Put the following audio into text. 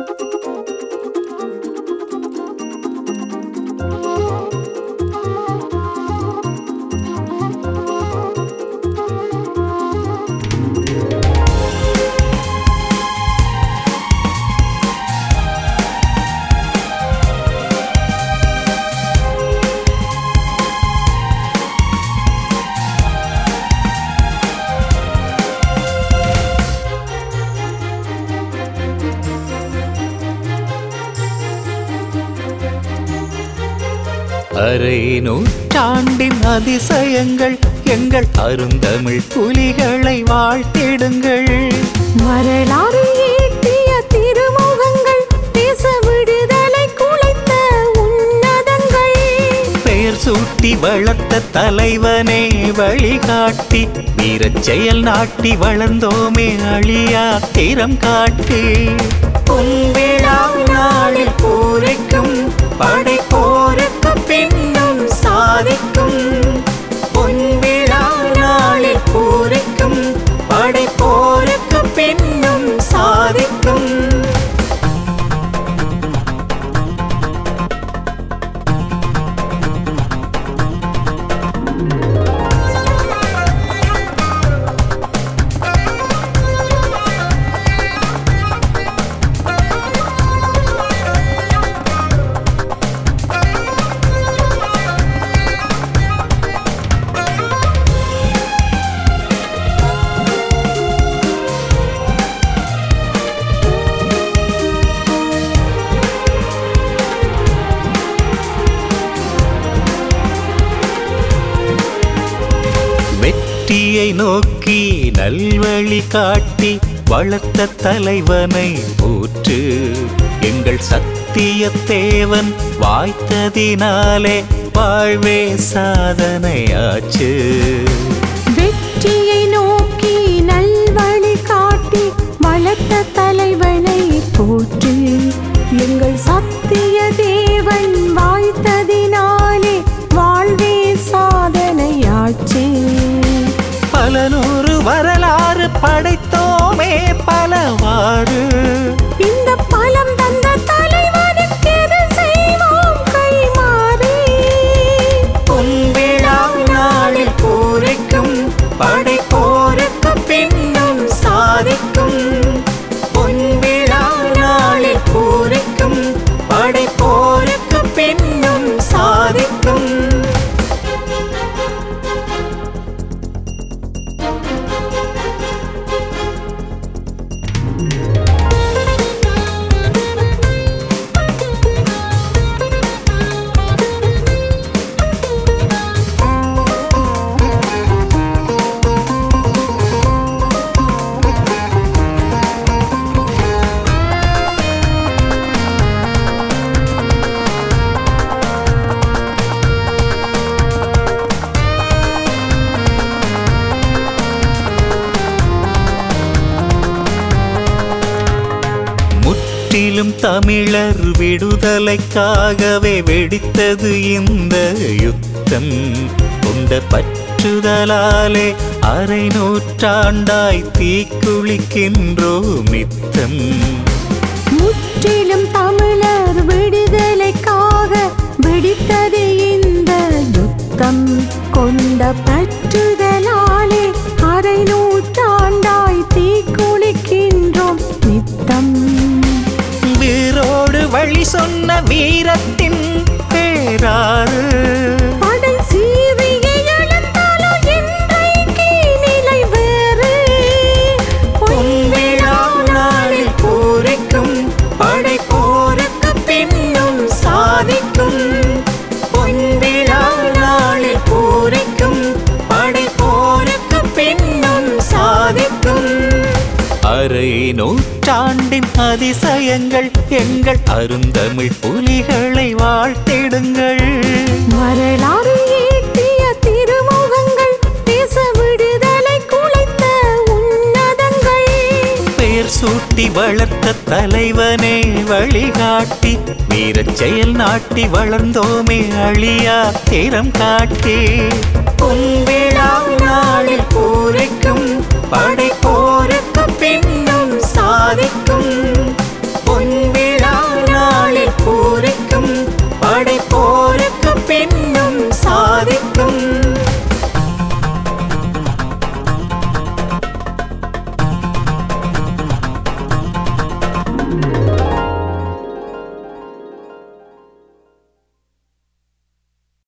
அரை நூற்றாண்டின் அதிசயங்கள் எங்கள் அருந்தமிழ் புலிகளை வாழ்த்திடுங்கள் வரலாறு ஈட்டிய திருமுகங்கள் தேச விடுதலை குலைத்த உன்னதங்கள் பெயர் சூட்டி வளர்த்த தலைவனே வழிகாட்டி வீரச் செயல் நாட்டி வளர்ந்தோமே அழியா திறம் காட்டி பொன்விழா நாளில் பூரிக்கும் படை போருக்கு பின்னும் சாதிக்கும் பொன்விழா நாளில் பூரிக்கும் படை போருக்கு பின்னும் சாதிக்கும் வெற்றியை நோக்கி நல்வழி காட்டி வளர்த்த தலைவனை போற்று எங்கள் சத்திய தேவன் வாய்த்ததினாலே வாழ்வே சாதனையாச்சு வெற்றியை நோக்கி நல்வழி காட்டி வளர்த்த தலைவனை போற்று எங்கள் சத்திய தேவன் வாய்த்ததினாலே வாழ்வே சாதனையாச்சு பல நூறு வரலாறு படைத்தோமே பலவாறு இந்த பலம் தந்த தலைவனுக்கு எது செய்வோம் கைமாறி பொன்விழா நாளில் பூரிக்கும் படை போருக்கு பின்னும் சாதிக்கும் பொன்விழா நாளில் பூரிக்கும் படை போருக்கு பின்னும் சாதிக்கும் முற்றிலும் தமிழர் விடுதலைக்காகவே வெடித்தது இந்த யுத்தம் கொண்ட பற்றுதலாலே அரை நூற்றாண்டாய் தீக்குளிக்கின்றோ மித்தம் முற்றிலும் தமிழர் விடுதலைக்காக வெடித்தது இந்த யுத்தம் கொண்ட பற்றுதலாலே அரை நூற்றாண்டாய் தீக்குளிக்கின்றோம் நித்தம் வீரோடு வழி சொன்ன வீரத்தின் பேராறு படை சீறியை எழுந்தாலும் இன்றைக்கு நிலை வேறு பொன்விழா நாளில் பூரிக்கும் படை போருக்கு பின்னும் சாதிக்கும் பொன்விழா நாளில் பூரிக்கும் படை போருக்கு பின்னும் சாதிக்கும் அரை நூற்றாண்டின் அதிசயங்கள் எங்கள் அருந்தமிழ் புலிகளை வாழ்த்திடுங்கள் வரலாறு ஈட்டிய திருமுகங்கள் தேச விடுதலை குலைத்த உன்னதங்கள் பெயர் சூட்டி வளர்த்த தலைவனே வழிகாட்டி வீரச் செயல் நாட்டி வளர்ந்தோமே அழியா திறம் காட்டி பொன்விழா நாளில் பூரிக்கும் படை போருக்கு பின்னும் சாதிக்கும்